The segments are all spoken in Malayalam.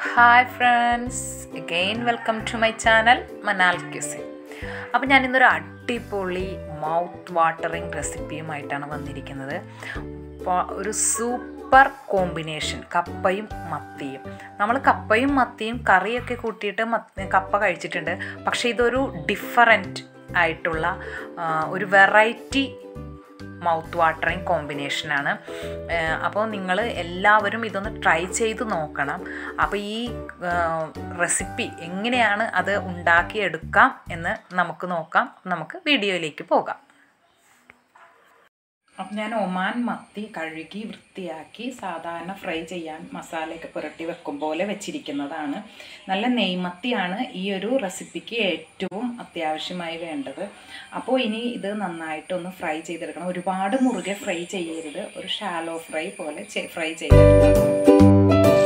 hi friends again welcome to my channel Manal cuisine അപ്പോൾ ഞാൻ ഇന്നൊരു അടിപൊളി മൗത്ത് വാട്ടറിങ് റെസിപ്പിയുമായിട്ടാണ് വന്നിരിക്കുന്നത് അപ്പോൾ ഒരു സൂപ്പർ കോമ്പിനേഷൻ കപ്പയും മത്തിയും നമ്മൾ കപ്പയും മത്തിയും കറിയൊക്കെ കൂട്ടിയിട്ട് മത്ത് കപ്പ കഴിച്ചിട്ടുണ്ട് പക്ഷേ ഇതൊരു ഡിഫറൻറ്റ് ആയിട്ടുള്ള ആ, ഒരു വെറൈറ്റി മൗത്ത് വാട്ടറിങ് കോമ്പിനേഷനാണ് അപ്പോൾ നിങ്ങൾ എല്ലാവരും ഇതൊന്ന് ട്രൈ ചെയ്ത് നോക്കണം അപ്പോൾ ഈ റെസിപ്പി എങ്ങനെയാണ് അത് ഉണ്ടാക്കിയെടുക്കാം എന്ന് നമുക്ക് നോക്കാം നമുക്ക് വീഡിയോയിലേക്ക് പോകാം അപ്പം ഞാൻ ഒമാൻ മത്തി കഴുകി വൃത്തിയാക്കി സാധാരണ ഫ്രൈ ചെയ്യാൻ മസാലയൊക്കെ പുരട്ടി വെക്കും പോലെ വെച്ചിരിക്കുന്നതാണ് നല്ല നെയ്മത്തിയാണ് ഈ ഒരു റെസിപ്പിക്ക് ഏറ്റവും അത്യാവശ്യമായി വേണ്ടത് അപ്പോൾ ഇനി ഇത് നന്നായിട്ടൊന്ന് ഫ്രൈ ചെയ്തെടുക്കണം ഒരുപാട് മുറുകെ ഫ്രൈ ചെയ്യരുത് ഒരു ഷാലോ ഫ്രൈ പോലെ ഫ്രൈ ചെയ്തെടുക്കണം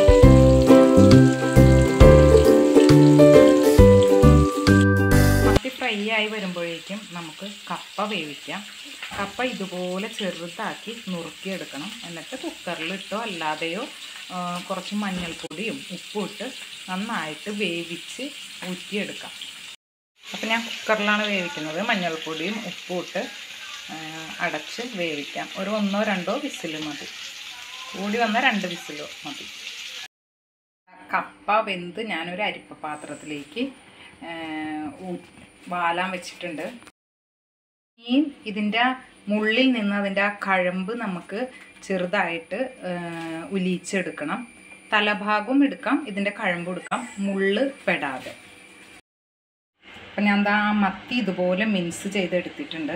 മത്തി ഫ്രൈ ആയി വരുമ്പോഴേക്കും നമുക്ക് കപ്പ വേവിക്കാം കപ്പ ഇതുപോലെ ചെറുതാക്കി നുറുക്കിയെടുക്കണം എന്നിട്ട് കുക്കറിലിട്ടോ അല്ലാതെയോ ആ, കുറച്ച് മഞ്ഞൾപ്പൊടിയും ഉപ്പും ഇട്ട് നന്നായിട്ട് വേവിച്ച് ഊറ്റിയെടുക്കാം അപ്പം ഞാൻ കുക്കറിലാണ് വേവിക്കുന്നത് മഞ്ഞൾപ്പൊടിയും ഉപ്പും ഇട്ട് ആ, അടച്ച് വേവിക്കാം ഒരു ഒന്നോ രണ്ടോ വിസിൽ മതി കൂടി വന്ന രണ്ട് വിസിലോ മതി കപ്പ വെന്ത് ഞാനൊരു അരിപ്പ പാത്രത്തിലേക്ക് ഊ- വാലാൻ വെച്ചിട്ടുണ്ട് ഈ ഇതിൻ്റെ മുള്ളിൽ നിന്ന് അതിൻ്റെ ആ കഴമ്പ് നമുക്ക് ചെറുതായിട്ട് ആ, ഉലിയിച്ചെടുക്കണം തലഭാഗവും എടുക്കാം ഇതിൻ്റെ കഴമ്പ് എടുക്കാം മുള്ള് പെടാതെ അപ്പം ഞാൻ എന്താ ആ മത്തി ഇതുപോലെ മിൻസ് ചെയ്തെടുത്തിട്ടുണ്ട്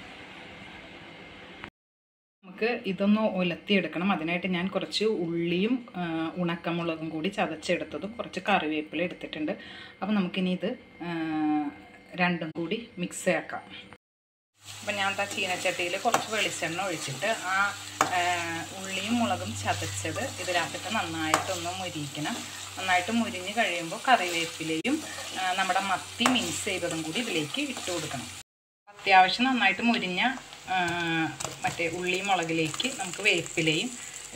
നമുക്ക് ഇതൊന്ന് ഉലത്തിയെടുക്കണം അതിനായിട്ട് ഞാൻ കുറച്ച് ഉള്ളിയും ആ, ഉണക്കമുളകും കൂടി ചതച്ചെടുത്തതും കുറച്ച് കറിവേപ്പില എടുത്തിട്ടുണ്ട് അപ്പോൾ നമുക്കിനി ഇത് ആ, രണ്ടും കൂടി മിക്സ് ആക്കാം അപ്പം ഞാൻ ആ ചീനച്ചട്ടിയിൽ കുറച്ച് വെളിച്ചെണ്ണ ഒഴിച്ചിട്ട് ആ ആ, ഉള്ളിയും മുളകും ചതച്ചത് ഇതിനകത്തിട്ട് നന്നായിട്ടൊന്ന് മുരിക്കണം നന്നായിട്ട് മുരിഞ്ഞ് കഴിയുമ്പോൾ കറിവേപ്പിലയും ആ, നമ്മുടെ മത്തി മിക്സ് ചെയ്തതും കൂടി ഇതിലേക്ക് ഇട്ട് കൊടുക്കണം അത്യാവശ്യം നന്നായിട്ട് മുരിഞ്ഞ ആ, മറ്റേ ഉള്ളി മുളകിലേക്ക് നമുക്ക് വേപ്പിലയും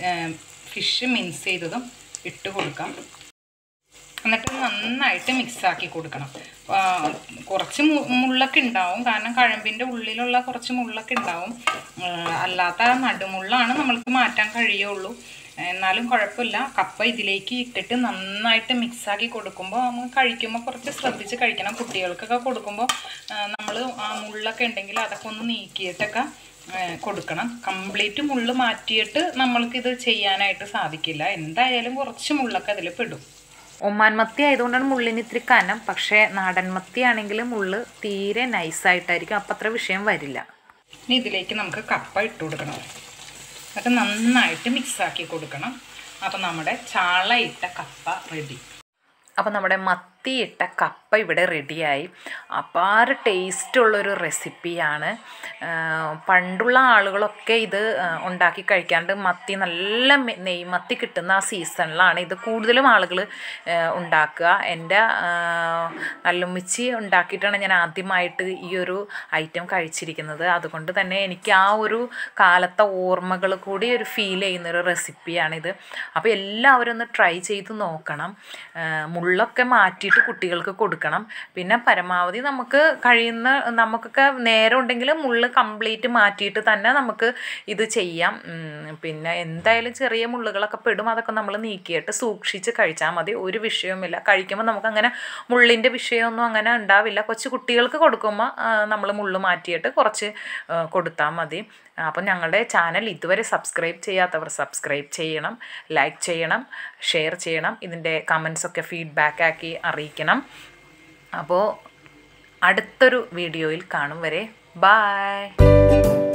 ഫിഷ് മിൻസ് ചെയ്തതും ഇട്ട് കൊടുക്കാം എന്നിട്ട് നന്നായിട്ട് മിക്സ് ആക്കി കൊടുക്കണം ആ, കുറച്ച് മു- മുള്ളൊക്കെ ഉണ്ടാവും കാരണം കഴമ്പിൻ്റെ ഉള്ളിലുള്ള കുറച്ച് മുള്ളൊക്കെ ഉണ്ടാവും ആ, അല്ലാത്ത ആ നടുമുള്ളാണ് നമ്മൾക്ക് മാറ്റാൻ കഴിയുള്ളൂ എന്നാലും കുഴപ്പമില്ല കപ്പ ഇതിലേക്ക് ഇട്ടിട്ട് നന്നായിട്ട് മിക്സാക്കി കൊടുക്കുമ്പോൾ നമ്മൾ കഴിക്കുമ്പോൾ കുറച്ച് ശ്രദ്ധിച്ച് കഴിക്കണം കുട്ടികൾക്കൊക്കെ കൊടുക്കുമ്പോൾ നമ്മൾ ആ മുള്ളൊക്കെ ഉണ്ടെങ്കിൽ അതൊക്കെ ഒന്ന് നീക്കിയിട്ടൊക്കെ ആ, കൊടുക്കണം കംപ്ലീറ്റ് മുള്ള് മാറ്റിയിട്ട് നമ്മൾക്കിത് ചെയ്യാനായിട്ട് സാധിക്കില്ല എന്തായാലും കുറച്ച് മുള്ളൊക്കെ അതിൽ പെടും ഒമാൻ മത്തി ആയതുകൊണ്ടാണ് മുള്ളിന് ഇത്തിരി കനം പക്ഷേ നാടൻ മത്തി ആണെങ്കിൽ മുള്ള് തീരെ നൈസായിട്ടായിരിക്കും അപ്പം അത്ര വിഷയം വരില്ല ഇനി ഇതിലേക്ക് നമുക്ക് കപ്പ ഇട്ട് കൊടുക്കണം എന്നിട്ട് നന്നായിട്ട് മിക്സാക്കി കൊടുക്കണം അപ്പം നമ്മുടെ ചാള ഇട്ട കപ്പ റെഡി അപ്പം നമ്മുടെ മത്തി ഇട്ട കപ്പ ഇവിടെ റെഡിയായി അപാര ടേസ്റ്റുള്ളൊരു റെസിപ്പിയാണ് പണ്ടുള്ള ആളുകളൊക്കെ ഇത് ആ, ഉണ്ടാക്കി കഴിക്കാണ്ട് മത്തി നല്ല മെ- നെയ്മത്തി കിട്ടുന്ന ആ സീസണിലാണ് ഇത് കൂടുതലും ആളുകൾ ഉണ്ടാക്കുക എൻ്റെ നല്ലുമ്മിച്ചി ഉണ്ടാക്കിയിട്ടാണ് ഞാൻ ആദ്യമായിട്ട് ഈ ഒരു ഐറ്റം കഴിച്ചിരിക്കുന്നത് അതുകൊണ്ട് തന്നെ എനിക്ക് ആ ഒരു കാലത്തെ ഓർമ്മകൾ കൂടി ഒരു ഫീൽ ചെയ്യുന്നൊരു റെസിപ്പിയാണിത് അപ്പോൾ എല്ലാവരും ഒന്ന് ട്രൈ ചെയ്ത് നോക്കണം ആ, മുള്ളൊക്കെ മാറ്റിയിട്ട് കുട്ടികൾക്ക് കൊടുക്കണം പിന്നെ പരമാവധി നമുക്ക് കഴിയുന്ന നമുക്കൊക്കെ നേരം ഉണ്ടെങ്കിൽ മുള്ള് കംപ്ലീറ്റ് മാറ്റിയിട്ട് തന്നെ നമുക്ക് ഇത് ചെയ്യാം ഉം, പിന്നെ എന്തായാലും ചെറിയ മുള്ളുകളൊക്കെ പെടും അതൊക്കെ നമ്മൾ നീക്കിയിട്ട് സൂക്ഷിച്ച് കഴിച്ചാൽ മതി ഒരു വിഷയവുമില്ല കഴിക്കുമ്പോൾ നമുക്ക് അങ്ങനെ മുള്ളിൻ്റെ വിഷയമൊന്നും അങ്ങനെ ഉണ്ടാവില്ല കൊച്ചു കുട്ടികൾക്ക് കൊടുക്കുമ്പോൾ നമ്മൾ മുള്ള് മാറ്റിയിട്ട് കുറച്ച് കൊടുത്താൽ മതി അപ്പം ഞങ്ങളുടെ ചാനൽ ഇതുവരെ സബ്സ്ക്രൈബ് ചെയ്യാത്തവർ സബ്സ്ക്രൈബ് ചെയ്യണം ലൈക്ക് ചെയ്യണം ഷെയർ ചെയ്യണം ഇതിൻ്റെ കമൻസൊക്കെ ഫീഡ്ബാക്ക് ആക്കി അറിയിക്കണം അപ്പോൾ അടുത്തൊരു വീഡിയോയിൽ കാണും വരെ ബായ്